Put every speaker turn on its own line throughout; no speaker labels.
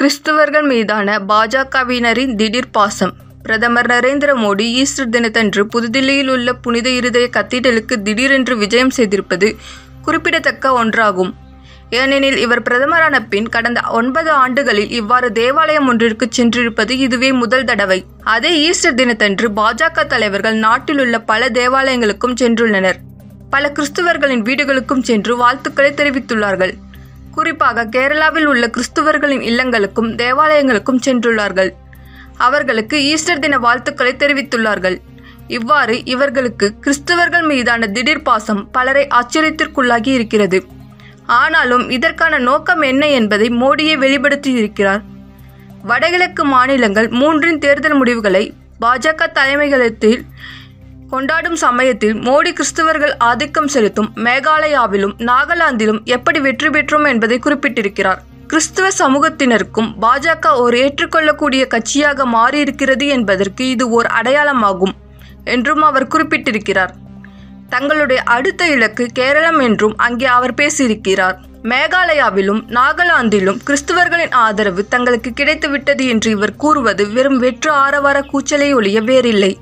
கிறிஸ்தவர்கள் மீதான பாஜகவினரின் திடீர் பாசம் பிரதமர் நரேந்திர மோடி ஈஸ்டர் தினத்தன்று புதுதில்லியில் உள்ள புனித இருதய கத்தீட்ரலுக்கு திடீரென்று விஜயம் செய்திருப்பது குறிப்பிடத்தக்க ஒன்றாகும் ஏனெனில் இவர் பிரதமரான பின் கடந்த ஒன்பது ஆண்டுகளில் இவ்வாறு தேவாலயம் ஒன்றிற்கு சென்றிருப்பது இதுவே முதல் தடவை அதே ஈஸ்டர் தினத்தன்று பாஜக தலைவர்கள் நாட்டிலுள்ள பல தேவாலயங்களுக்கும் சென்றுள்ளனர் பல கிறிஸ்துவர்களின் வீடுகளுக்கும் சென்று வாழ்த்துக்களை தெரிவித்துள்ளார்கள் குறிப்பாக கேரளாவில் உள்ள கிறிஸ்துவர்களின் இல்லங்களுக்கும் தேவாலயங்களுக்கும் சென்றுள்ளார்கள் அவர்களுக்கு ஈஸ்டர் தின வாழ்த்துக்களை தெரிவித்துள்ளார்கள் இவ்வாறு இவர்களுக்கு கிறிஸ்தவர்கள் மீதான திடீர் பாசம் பலரை ஆச்சரியத்திற்குள்ளாகி இருக்கிறது ஆனாலும் இதற்கான நோக்கம் என்ன என்பதை மோடியே வெளிப்படுத்தியிருக்கிறார் வடகிழக்கு மாநிலங்கள் மூன்றின் தேர்தல் முடிவுகளை பாஜக தலைமையகத்தில் கொண்டாடும் சமயத்தில் மோடி கிறிஸ்தவர்கள் ஆதிக்கம் செலுத்தும் மேகாலயாவிலும் நாகாலாந்திலும் எப்படி வெற்றி பெற்றோம் என்பதை குறிப்பிட்டிருக்கிறார் கிறிஸ்துவ சமூகத்தினருக்கும் பாஜக ஒரு ஏற்றுக்கொள்ளக்கூடிய கட்சியாக மாறியிருக்கிறது என்பதற்கு இது ஓர் அடையாளமாகும் என்றும் அவர் குறிப்பிட்டிருக்கிறார் தங்களுடைய அடுத்த இலக்கு கேரளம் என்றும் அங்கே அவர் பேசியிருக்கிறார் மேகாலயாவிலும் நாகாலாந்திலும் கிறிஸ்துவர்களின் ஆதரவு தங்களுக்கு கிடைத்துவிட்டது என்று இவர் கூறுவது வெறும் வெற்று ஆரவார கூச்சலை ஒழிய வேறில்லை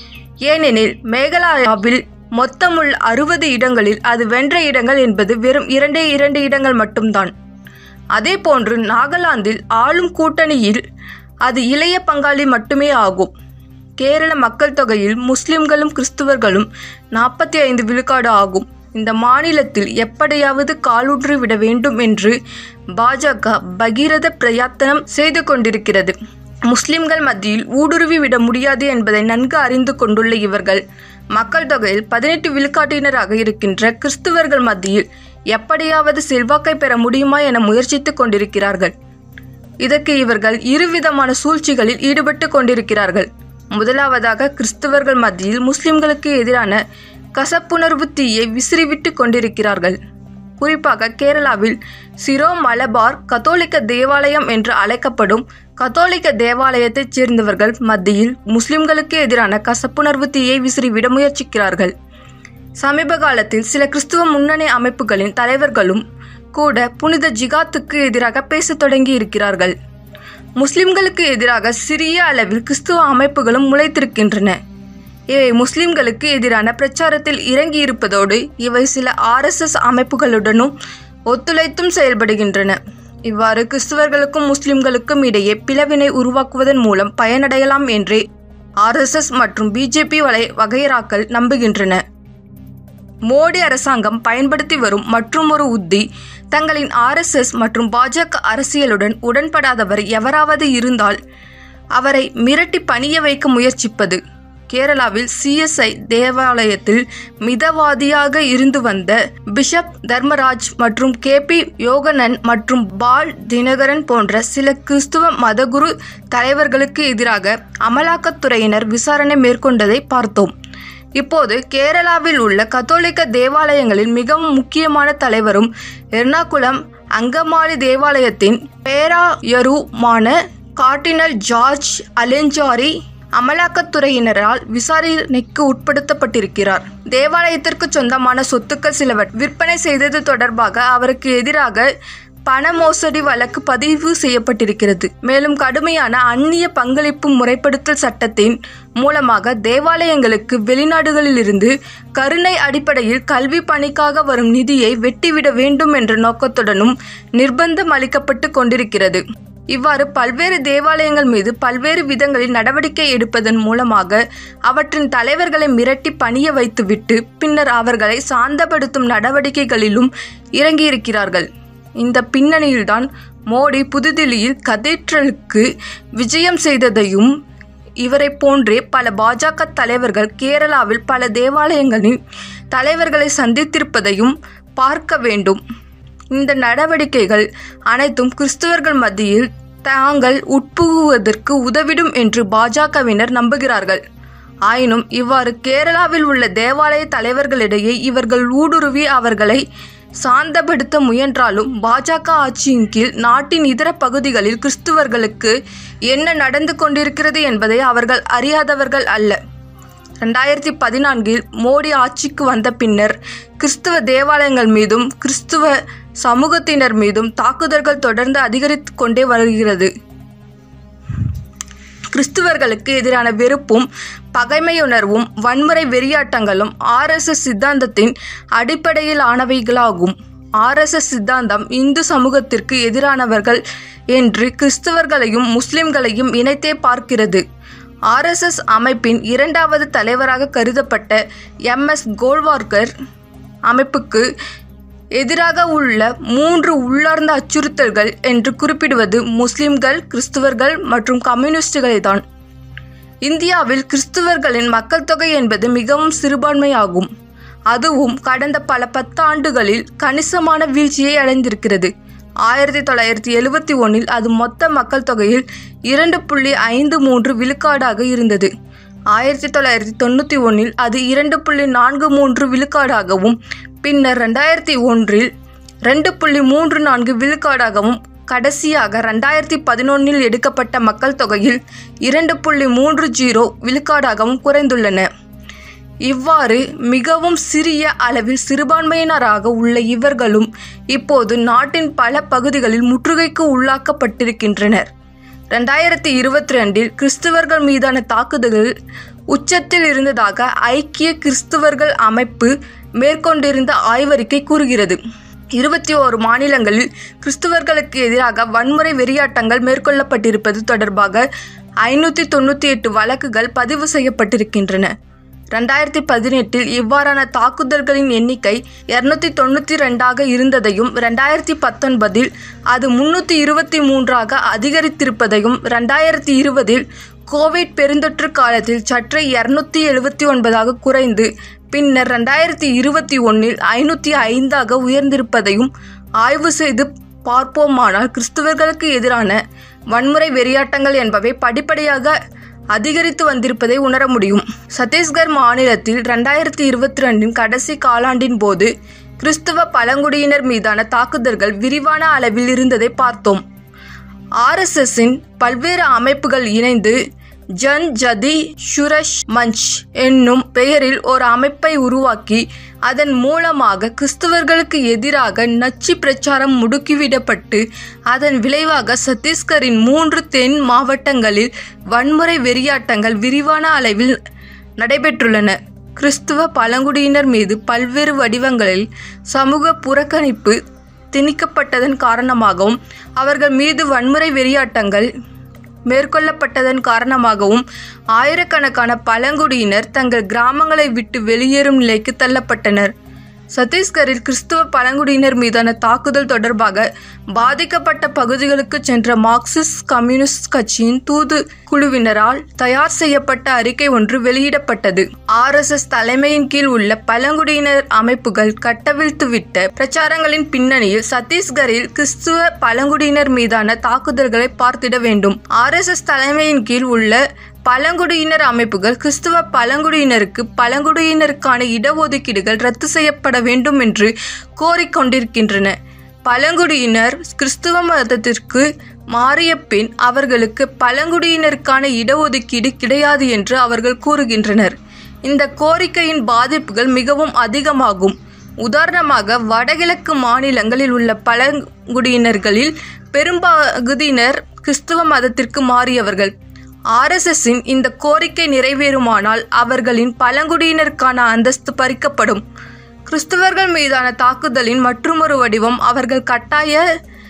ஏனெனில் மேகாலயாவில் மொத்தமுள்ள அறுபது இடங்களில் அது வென்ற இடங்கள் என்பது வெறும் இரண்டே இரண்டு இடங்கள் மட்டும்தான் அதேபோன்று நாகாலாந்தில் ஆளும் கூட்டணியில் அது இளைய பங்காளி மட்டுமே ஆகும் கேரள மக்கள் தொகையில் முஸ்லிம்களும் கிறிஸ்துவர்களும் நாற்பத்தி ஐந்து விழுக்காடு ஆகும் இந்த மாநிலத்தில் எப்படியாவது காலூன்றி விட வேண்டும் என்று பாஜக பகீரத பிரயத்தனம் செய்து கொண்டிருக்கிறது முஸ்லிம்கள் மத்தியில் ஊடுருவி விட முடியாது என்பதை நன்கு அறிந்து கொண்டுள்ள இவர்கள் மக்கள் தொகையில் பதினெட்டு விழுக்காட்டினராக இருக்கின்ற கிறிஸ்துவர்கள் மத்தியில் எப்படியாவது செல்வாக்கை பெற முடியுமா என முயற்சித்துக் கொண்டிருக்கிறார்கள் இதற்கு இவர்கள் இருவிதமான சூழ்ச்சிகளில் ஈடுபட்டு கொண்டிருக்கிறார்கள் முதலாவதாக கிறிஸ்தவர்கள் மத்தியில் முஸ்லிம்களுக்கு எதிரான கசப்புணர்வு தீயை விசிறிவிட்டு கொண்டிருக்கிறார்கள் குறிப்பாக கேரளாவில் சிரோ மலபார் கத்தோலிக்க தேவாலயம் என்று அழைக்கப்படும் கத்தோலிக்க தேவாலயத்தைச் சேர்ந்தவர்கள் மத்தியில் முஸ்லிம்களுக்கு எதிரான கசப்புணர்வு தீயை விசிறிவிட முயற்சிக்கிறார்கள் சமீப காலத்தில் சில கிறிஸ்துவ முன்னணி அமைப்புகளின் தலைவர்களும் கூட புனித ஜிகாத்துக்கு எதிராக பேசத் தொடங்கி இருக்கிறார்கள் முஸ்லிம்களுக்கு எதிராக சிறிய அளவில் கிறிஸ்துவ அமைப்புகளும் முளைத்திருக்கின்றன இவை முஸ்லிம்களுக்கு எதிரான பிரச்சாரத்தில் இறங்கியிருப்பதோடு இவை சில ஆர்எஸ்எஸ் அமைப்புகளுடனும் ஒத்துழைத்தும் செயல்படுகின்றன இவ்வாறு கிறிஸ்துவர்களுக்கும் முஸ்லிம்களுக்கும் இடையே பிளவினை உருவாக்குவதன் மூலம் பயனடையலாம் என்றே ஆர்எஸ்எஸ் மற்றும் பிஜேபி வலை வகைராக்கள் நம்புகின்றன மோடி அரசாங்கம் பயன்படுத்தி வரும் மற்றுமொரு உத்தி தங்களின் ஆர்எஸ்எஸ் மற்றும் பாஜக அரசியலுடன் உடன்படாதவர் எவராவது இருந்தால் அவரை மிரட்டி பணிய வைக்க முயற்சிப்பது கேரளாவில் சிஎஸ்ஐ தேவாலயத்தில் மிதவாதியாக இருந்து வந்த பிஷப் தர்மராஜ் மற்றும் கே பி யோகனன் மற்றும் பால் தினகரன் போன்ற சில கிறிஸ்துவ மதகுரு தலைவர்களுக்கு எதிராக அமலாக்கத்துறையினர் விசாரணை மேற்கொண்டதை பார்த்தோம் இப்போது கேரளாவில் உள்ள கத்தோலிக்க தேவாலயங்களில் மிகவும் முக்கியமான தலைவரும் எர்ணாகுளம் அங்கமாலி தேவாலயத்தின் பேராயருமான கார்டினல் ஜார்ஜ் அலெஞ்சாரி அமலாக்கத்துறையினரால் விசாரணைக்கு உட்படுத்தப்பட்டிருக்கிறார் தேவாலயத்திற்கு சொந்தமான சொத்துக்கள் சிலவற்றை விற்பனை செய்தது தொடர்பாக அவருக்கு எதிராக பண மோசடி வழக்கு பதிவு செய்யப்பட்டிருக்கிறது மேலும் கடுமையான அந்நிய பங்களிப்பு முறைப்படுத்தல் சட்டத்தின் மூலமாக தேவாலயங்களுக்கு வெளிநாடுகளிலிருந்து கருணை அடிப்படையில் கல்வி பணிக்காக வரும் நிதியை வெட்டிவிட வேண்டும் என்ற நோக்கத்துடனும் நிர்பந்தம் அளிக்கப்பட்டு கொண்டிருக்கிறது இவ்வாறு பல்வேறு தேவாலயங்கள் மீது பல்வேறு விதங்களில் நடவடிக்கை எடுப்பதன் மூலமாக அவற்றின் தலைவர்களை மிரட்டி பணிய வைத்துவிட்டு பின்னர் அவர்களை சாந்தப்படுத்தும் நடவடிக்கைகளிலும் இறங்கியிருக்கிறார்கள் இந்த பின்னணியில்தான் மோடி புதுதில்லியில் கதீட்ரலுக்கு விஜயம் செய்ததையும் இவரை போன்றே பல பாஜக தலைவர்கள் கேரளாவில் பல தேவாலயங்களின் தலைவர்களை சந்தித்திருப்பதையும் பார்க்க வேண்டும் இந்த நடவடிக்கைகள் அனைத்தும் கிறிஸ்தவர்கள் மத்தியில் தாங்கள் உட்புகுவதற்கு உதவிடும் என்று பாஜகவினர் நம்புகிறார்கள் ஆயினும் இவ்வாறு கேரளாவில் உள்ள தேவாலய தலைவர்களிடையே இவர்கள் ஊடுருவி அவர்களை சாந்தப்படுத்த முயன்றாலும் பாஜக ஆட்சியின் கீழ் நாட்டின் இதர பகுதிகளில் கிறிஸ்துவர்களுக்கு என்ன நடந்து கொண்டிருக்கிறது என்பதை அவர்கள் அறியாதவர்கள் அல்ல ரெண்டாயிரத்தி பதினான்கில் மோடி ஆட்சிக்கு வந்த பின்னர் கிறிஸ்துவ தேவாலயங்கள் மீதும் கிறிஸ்துவ சமூகத்தினர் மீதும் தாக்குதல்கள் தொடர்ந்து அதிகரித்து கொண்டே வருகிறது கிறிஸ்துவர்களுக்கு எதிரான வெறுப்பும் பகைமையுணர்வும் வன்முறை வெறியாட்டங்களும் ஆர்எஸ்எஸ் சித்தாந்தத்தின் அடிப்படையில் ஆனவைகளாகும் ஆர்எஸ்எஸ் சித்தாந்தம் இந்து சமூகத்திற்கு எதிரானவர்கள் என்று கிறிஸ்தவர்களையும் முஸ்லிம்களையும் இணைத்தே பார்க்கிறது ஆர்எஸ்எஸ் அமைப்பின் இரண்டாவது தலைவராக கருதப்பட்ட எம் எஸ் கோல்வார்கர் அமைப்புக்கு எதிராக உள்ள மூன்று உள்ளார்ந்த அச்சுறுத்தல்கள் என்று குறிப்பிடுவது முஸ்லிம்கள் கிறிஸ்துவர்கள் மற்றும் கம்யூனிஸ்டுகளை தான் இந்தியாவில் கிறிஸ்துவர்களின் மக்கள் தொகை என்பது மிகவும் சிறுபான்மையாகும் அதுவும் கடந்த பல பத்தாண்டுகளில் கணிசமான வீழ்ச்சியை அடைந்திருக்கிறது ஆயிரத்தி தொள்ளாயிரத்தி எழுவத்தி ஒன்றில் அது மொத்த மக்கள் தொகையில் இரண்டு புள்ளி ஐந்து மூன்று விழுக்காடாக இருந்தது ஆயிரத்தி தொள்ளாயிரத்தி தொண்ணூற்றி ஒன்றில் அது இரண்டு புள்ளி நான்கு மூன்று விழுக்காடாகவும் பின்னர் ரெண்டாயிரத்தி ஒன்றில் ரெண்டு புள்ளி மூன்று நான்கு விழுக்காடாகவும் கடைசியாக ரெண்டாயிரத்தி பதினொன்றில் எடுக்கப்பட்ட மக்கள் தொகையில் இரண்டு புள்ளி மூன்று ஜீரோ விழுக்காடாகவும் குறைந்துள்ளன இவ்வாறு மிகவும் சிறிய அளவில் சிறுபான்மையினராக உள்ள இவர்களும் இப்போது நாட்டின் பல பகுதிகளில் முற்றுகைக்கு உள்ளாக்கப்பட்டிருக்கின்றனர் ரெண்டாயிரத்தி இருபத்தி ரெண்டில் கிறிஸ்துவர்கள் மீதான தாக்குதல்கள் உச்சத்தில் இருந்ததாக ஐக்கிய கிறிஸ்துவர்கள் அமைப்பு மேற்கொண்டிருந்த ஆய்வறிக்கை கூறுகிறது இருபத்தி ஓரு மாநிலங்களில் கிறிஸ்துவர்களுக்கு எதிராக வன்முறை வெறியாட்டங்கள் மேற்கொள்ளப்பட்டிருப்பது தொடர்பாக ஐநூற்றி தொண்ணூற்றி எட்டு வழக்குகள் பதிவு செய்யப்பட்டிருக்கின்றன ரெண்டாயிரத்தி பதினெட்டில் இவ்வாறான தாக்குதல்களின் எண்ணிக்கை இருநூத்தி தொண்ணூற்றி ரெண்டாக இருந்ததையும் ரெண்டாயிரத்தி பத்தொன்பதில் அது முன்னூற்றி இருபத்தி மூன்றாக அதிகரித்திருப்பதையும் ரெண்டாயிரத்தி இருபதில் கோவிட் பெருந்தொற்று காலத்தில் சற்றே இருநூத்தி எழுபத்தி ஒன்பதாக குறைந்து பின்னர் ரெண்டாயிரத்தி இருபத்தி ஒன்றில் ஐநூற்றி ஐந்தாக உயர்ந்திருப்பதையும் ஆய்வு செய்து பார்ப்போமானால் கிறிஸ்துவர்களுக்கு எதிரான வன்முறை வெறியாட்டங்கள் என்பவை படிப்படியாக அதிகரித்து வந்திருப்பதை உணர முடியும் சத்தீஸ்கர் மாநிலத்தில் ரெண்டாயிரத்தி இருபத்தி ரெண்டின் கடைசி காலாண்டின் போது கிறிஸ்துவ பழங்குடியினர் மீதான தாக்குதல்கள் விரிவான அளவில் இருந்ததை பார்த்தோம் ஆர்எஸ்எஸ்ஸின் பல்வேறு அமைப்புகள் இணைந்து ஜன் ஜதி சுரஷ் மஞ்ச் என்னும் பெயரில் ஒரு அமைப்பை உருவாக்கி அதன் மூலமாக கிறிஸ்தவர்களுக்கு எதிராக நச்சு பிரச்சாரம் முடுக்கிவிடப்பட்டு அதன் விளைவாக சத்தீஸ்கரின் மூன்று தென் மாவட்டங்களில் வன்முறை வெறியாட்டங்கள் விரிவான அளவில் நடைபெற்றுள்ளன கிறிஸ்துவ பழங்குடியினர் மீது பல்வேறு வடிவங்களில் சமூக புறக்கணிப்பு திணிக்கப்பட்டதன் காரணமாகவும் அவர்கள் மீது வன்முறை வெறியாட்டங்கள் மேற்கொள்ளப்பட்டதன் காரணமாகவும் ஆயிரக்கணக்கான பழங்குடியினர் தங்கள் கிராமங்களை விட்டு வெளியேறும் நிலைக்கு தள்ளப்பட்டனர் சத்தீஸ்கரில் கிறிஸ்துவ பழங்குடியினர் மீதான தாக்குதல் தொடர்பாக பாதிக்கப்பட்ட பகுதிகளுக்கு சென்ற மார்க்சிஸ்ட் கம்யூனிஸ்ட் கட்சியின் தூது குழுவினரால் தயார் செய்யப்பட்ட அறிக்கை ஒன்று வெளியிடப்பட்டது ஆர்எஸ்எஸ் தலைமையின் கீழ் உள்ள பழங்குடியினர் அமைப்புகள் கட்டவிழ்த்துவிட்ட பிரச்சாரங்களின் பின்னணியில் சத்தீஸ்கரில் கிறிஸ்துவ பழங்குடியினர் மீதான தாக்குதல்களை பார்த்திட வேண்டும் ஆர்எஸ்எஸ் தலைமையின் கீழ் உள்ள பழங்குடியினர் அமைப்புகள் கிறிஸ்துவ பழங்குடியினருக்கு பழங்குடியினருக்கான இடஒதுக்கீடுகள் ரத்து செய்யப்பட வேண்டும் என்று கோரிக்கொண்டிருக்கின்றன பழங்குடியினர் கிறிஸ்துவ மதத்திற்கு மாறிய பின் அவர்களுக்கு பழங்குடியினருக்கான இடஒதுக்கீடு கிடையாது என்று அவர்கள் கூறுகின்றனர் இந்த கோரிக்கையின் பாதிப்புகள் மிகவும் அதிகமாகும் உதாரணமாக வடகிழக்கு மாநிலங்களில் உள்ள பழங்குடியினர்களில் பெரும்பகுதியினர் கிறிஸ்துவ மதத்திற்கு மாறியவர்கள் ஆர்எஸ்எஸ்ஸின் இந்த கோரிக்கை நிறைவேறுமானால் அவர்களின் பழங்குடியினருக்கான அந்தஸ்து பறிக்கப்படும் கிறிஸ்தவர்கள் மீதான தாக்குதலின் மற்றுமொரு வடிவம் அவர்கள் கட்டாய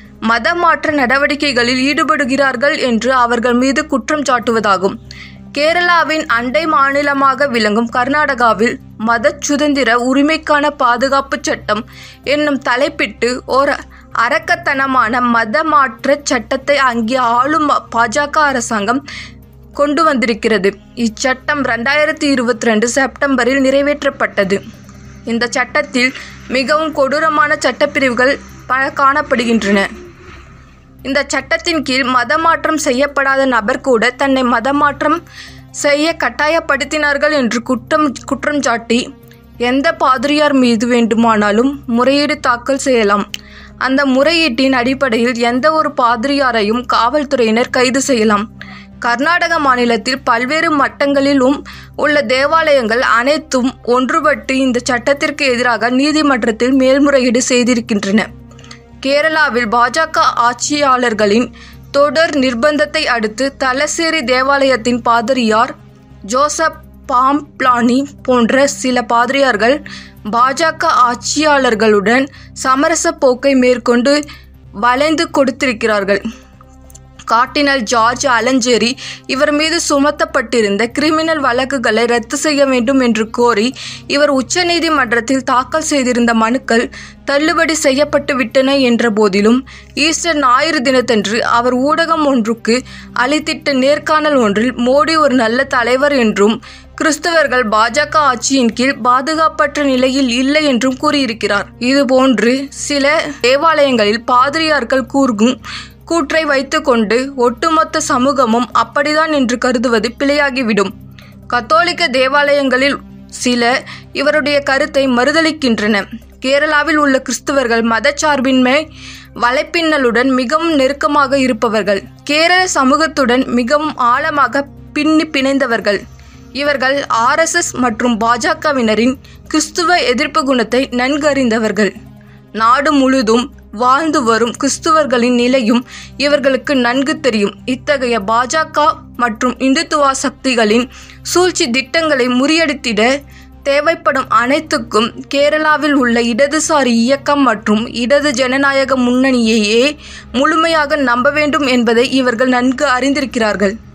மத மாற்ற நடவடிக்கைகளில் ஈடுபடுகிறார்கள் என்று அவர்கள் மீது குற்றம் சாட்டுவதாகும் கேரளாவின் அண்டை மாநிலமாக விளங்கும் கர்நாடகாவில் மத சுதந்திர உரிமைக்கான பாதுகாப்பு சட்டம் என்னும் தலைப்பிட்டு ஓர் அரக்கத்தனமான மத மாற்ற சட்டத்தை அங்கே ஆளும் பாஜக அரசாங்கம் கொண்டு வந்திருக்கிறது இச்சட்டம் ரெண்டாயிரத்தி இருபத்தி ரெண்டு செப்டம்பரில் நிறைவேற்றப்பட்டது இந்த சட்டத்தில் மிகவும் கொடூரமான சட்டப்பிரிவுகள் பல காணப்படுகின்றன இந்த சட்டத்தின் கீழ் மதமாற்றம் செய்யப்படாத நபர் கூட தன்னை மதமாற்றம் செய்ய கட்டாயப்படுத்தினார்கள் என்று குற்றம் குற்றம் சாட்டி எந்த பாதிரியார் மீது வேண்டுமானாலும் முறையீடு தாக்கல் செய்யலாம் அந்த முறையீட்டின் அடிப்படையில் எந்த ஒரு பாதிரியாரையும் காவல்துறையினர் கைது செய்யலாம் கர்நாடக மாநிலத்தில் பல்வேறு மட்டங்களிலும் உள்ள தேவாலயங்கள் அனைத்தும் ஒன்றுபட்டு இந்த சட்டத்திற்கு எதிராக நீதிமன்றத்தில் மேல்முறையீடு செய்திருக்கின்றன கேரளாவில் பாஜக ஆட்சியாளர்களின் தொடர் நிர்பந்தத்தை அடுத்து தலசேரி தேவாலயத்தின் பாதிரியார் ஜோசப் பாம்ப்ளானி போன்ற சில பாதிரியார்கள் பாஜக ஆட்சியாளர்களுடன் சமரச போக்கை மேற்கொண்டு வளைந்து கொடுத்திருக்கிறார்கள் கார்டினல் ஜார்ஜ் அலஞ்சேரி இவர் மீது சுமத்தப்பட்டிருந்த கிரிமினல் வழக்குகளை ரத்து செய்ய வேண்டும் என்று கோரி இவர் உச்சநீதிமன்றத்தில் தாக்கல் செய்திருந்த மனுக்கள் தள்ளுபடி செய்யப்பட்டு விட்டன என்ற போதிலும் ஈஸ்டர் ஞாயிறு தினத்தன்று அவர் ஊடகம் ஒன்றுக்கு அளித்திட்ட நேர்காணல் ஒன்றில் மோடி ஒரு நல்ல தலைவர் என்றும் கிறிஸ்தவர்கள் பாஜக ஆட்சியின் கீழ் பாதுகாப்பற்ற நிலையில் இல்லை என்றும் கூறியிருக்கிறார் இதுபோன்று சில தேவாலயங்களில் பாதிரியார்கள் கூறும் கூற்றை வைத்துக்கொண்டு ஒட்டுமொத்த சமூகமும் அப்படிதான் என்று கருதுவது பிழையாகிவிடும் கத்தோலிக்க தேவாலயங்களில் சில இவருடைய கருத்தை மறுதளிக்கின்றன கேரளாவில் உள்ள கிறிஸ்தவர்கள் மதச்சார்பின்மை வலைப்பின்னலுடன் மிகவும் நெருக்கமாக இருப்பவர்கள் கேரள சமூகத்துடன் மிகவும் ஆழமாக பின்னி பிணைந்தவர்கள் இவர்கள் ஆர்எஸ்எஸ் மற்றும் பாஜகவினரின் கிறிஸ்துவ எதிர்ப்பு குணத்தை நன்கறிந்தவர்கள் நாடு முழுதும் வாழ்ந்து வரும் கிறிஸ்துவர்களின் நிலையும் இவர்களுக்கு நன்கு தெரியும் இத்தகைய பாஜக மற்றும் இந்துத்துவா சக்திகளின் சூழ்ச்சி திட்டங்களை முறியடித்திட தேவைப்படும் அனைத்துக்கும் கேரளாவில் உள்ள இடதுசாரி இயக்கம் மற்றும் இடது ஜனநாயக முன்னணியையே முழுமையாக நம்ப வேண்டும் என்பதை இவர்கள் நன்கு அறிந்திருக்கிறார்கள்